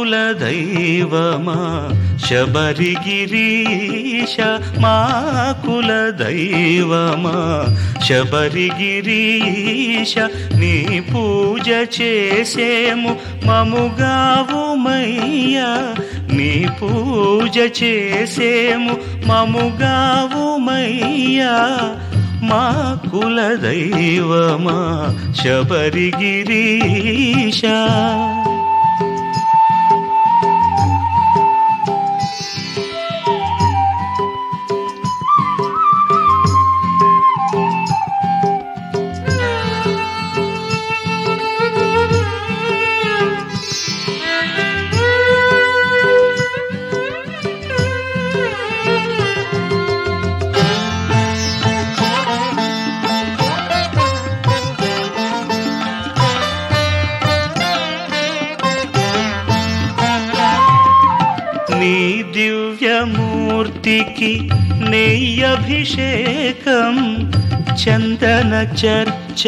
కుల దైవమా శబరిగిరీశ మా కుల దైవమా శబరిగిరీశ నీ పూజ చేసేము మముగావుమయ్యా నీ పూజ చేసేము మముగావుమయ్యా మా కుల దైవమా శబరిగిరీశ నీ దివ్యమూర్తికి నెయ్యభిషేకం చందన చర్చ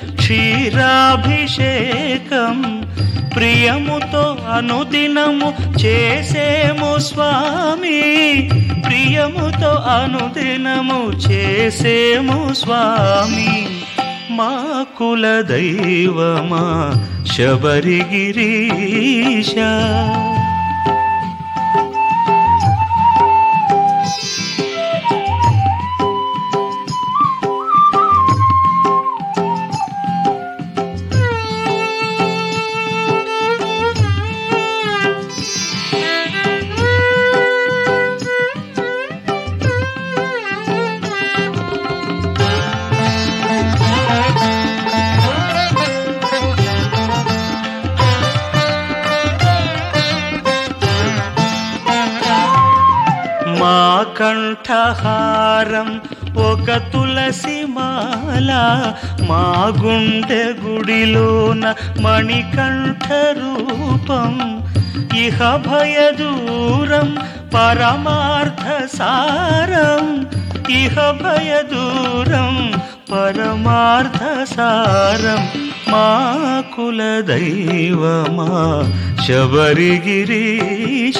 క్షీరాభిషేకం ప్రియముతో అనుదినము చేసేము స్వామి ప్రియముతో అనుదినము చేసేము స్వామి మా కుల దైవమా శబరిగిరీశ మా కంఠహారం ఒక తులసి మాల మా గుండె గుడిలోన మణికంఠ రూపం ఇహ భయ దూరం పరమార్థ సారం ఇహ భయ దూరం పరమార్థ సారం మా కుల దైవమా శబరిగిరీశ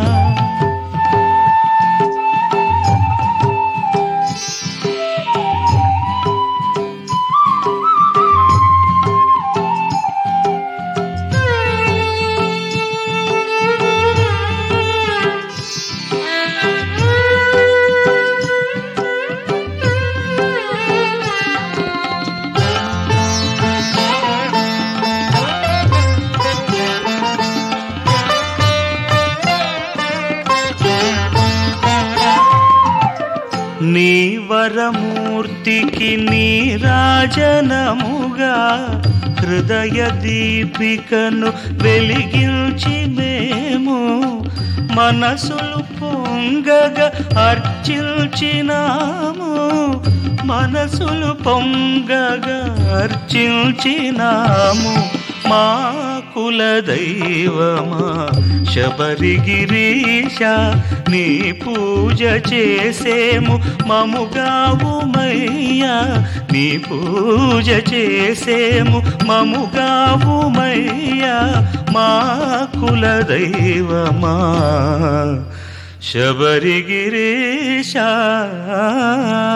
నీ వరమూర్తికి నీరాజనముగా హృదయ దీపికను వెలిగించి మేము మనసులు పొంగగా అర్చించినాము మనసులు పొంగగా అర్చించినాము మా కుల దైవమా శబరిగిరీశ నీ పూజ చేసేము మముగావుమయ్యా నీ పూజ చేసేము మముగావుమయ్యా మా కుల దైవమా శబరిగిరీశ